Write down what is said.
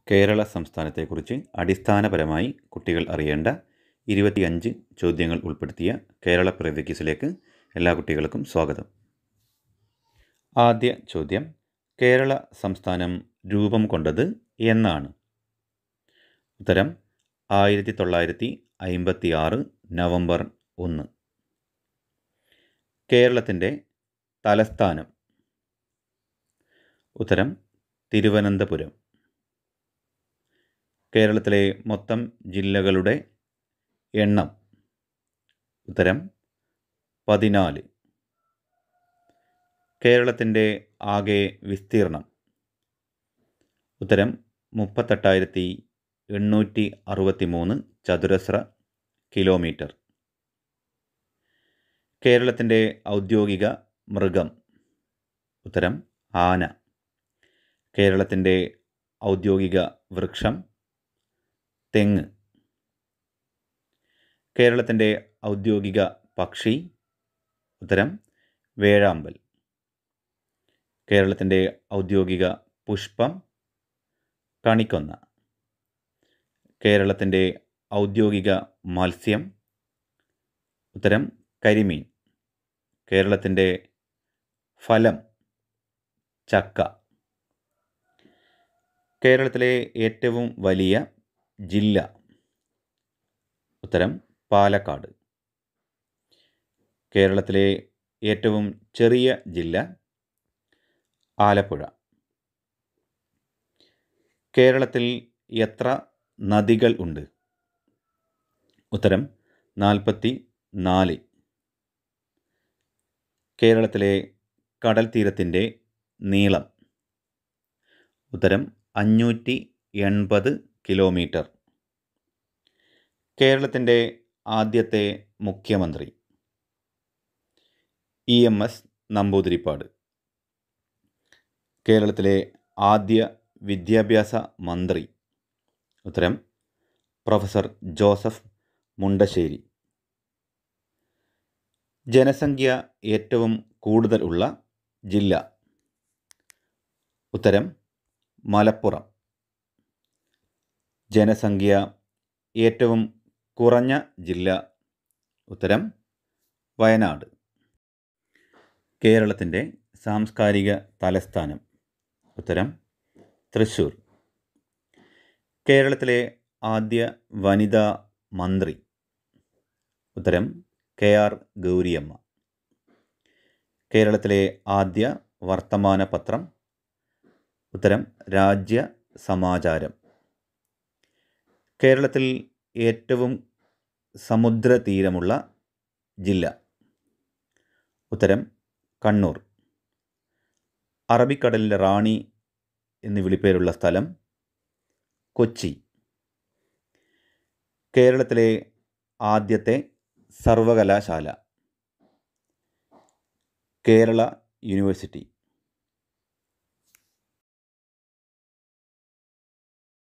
കേരള സംസ്ഥാനത്തെക്കുറിച്ച് അടിസ്ഥാനപരമായി കുട്ടികൾ അറിയേണ്ട ഇരുപത്തിയഞ്ച് ചോദ്യങ്ങൾ ഉൾപ്പെടുത്തിയ കേരള പിറവി ക്വിസിലേക്ക് എല്ലാ കുട്ടികൾക്കും സ്വാഗതം ആദ്യ ചോദ്യം കേരള സംസ്ഥാനം രൂപം കൊണ്ടത് എന്നാണ് ഉത്തരം ആയിരത്തി തൊള്ളായിരത്തി അയിമ്പത്തി ആറ് നവംബർ ഒന്ന് കേരളത്തിൻ്റെ തലസ്ഥാനം ഉത്തരം തിരുവനന്തപുരം കേരളത്തിലെ മൊത്തം ജില്ലകളുടെ എണ്ണം ഉത്തരം പതിനാല് കേരളത്തിൻ്റെ ആകെ വിസ്തീർണം ഉത്തരം മുപ്പത്തെട്ടായിരത്തി എണ്ണൂറ്റി അറുപത്തി മൂന്ന് ചതുരശ്ര കിലോമീറ്റർ കേരളത്തിൻ്റെ ഔദ്യോഗിക മൃഗം ഉത്തരം ആന കേരളത്തിൻ്റെ ഔദ്യോഗിക വൃക്ഷം തെങ്ങ് കേരളത്തിൻ്റെ ഔദ്യോഗിക പക്ഷി ഉത്തരം വേഴാമ്പൽ കേരളത്തിൻ്റെ ഔദ്യോഗിക പുഷ്പം കണിക്കൊന്ന കേരളത്തിൻ്റെ ഔദ്യോഗിക മത്സ്യം ഉത്തരം കരിമീൻ കേരളത്തിൻ്റെ ഫലം ചക്ക കേരളത്തിലെ ഏറ്റവും വലിയ ജില്ല ഉത്തരം പാലക്കാട് കേരളത്തിലെ ഏറ്റവും ചെറിയ ജില്ല ആലപ്പുഴ കേരളത്തിൽ എത്ര നദികൾ ഉണ്ട് ഉത്തരം നാൽപ്പത്തി നാല് കേരളത്തിലെ കടൽ തീരത്തിൻ്റെ നീളം ഉത്തരം അഞ്ഞൂറ്റി എൺപത് കിലോമീറ്റർ കേരളത്തിൻ്റെ ആദ്യത്തെ മുഖ്യമന്ത്രി ഇ എം എസ് നമ്പൂതിരിപ്പാട് കേരളത്തിലെ ആദ്യ വിദ്യാഭ്യാസ മന്ത്രി ഉത്തരം പ്രൊഫസർ ജോസഫ് മുണ്ടശ്ശേരി ജനസംഖ്യ ഏറ്റവും കൂടുതൽ ഉള്ള ജില്ല ഉത്തരം മലപ്പുറം ജനസംഖ്യ ഏറ്റവും കുറഞ്ഞ ജില്ല ഉത്തരം വയനാട് കേരളത്തിൻ്റെ സാംസ്കാരിക തലസ്ഥാനം ഉത്തരം തൃശ്ശൂർ കേരളത്തിലെ ആദ്യ വനിതാ മന്ത്രി ഉത്തരം കെ ആർ ഗൗരിയമ്മ കേരളത്തിലെ ആദ്യ വർത്തമാന പത്രം ഉത്തരം രാജ്യ സമാചാരം കേരളത്തിൽ ഏറ്റവും സമുദ്രതീരമുള്ള ജില്ല ഉത്തരം കണ്ണൂർ അറബിക്കടലിൻ്റെ റാണി എന്ന് വിളിപ്പേരുള്ള സ്ഥലം കൊച്ചി കേരളത്തിലെ ആദ്യത്തെ സർവകലാശാല കേരള യൂണിവേഴ്സിറ്റി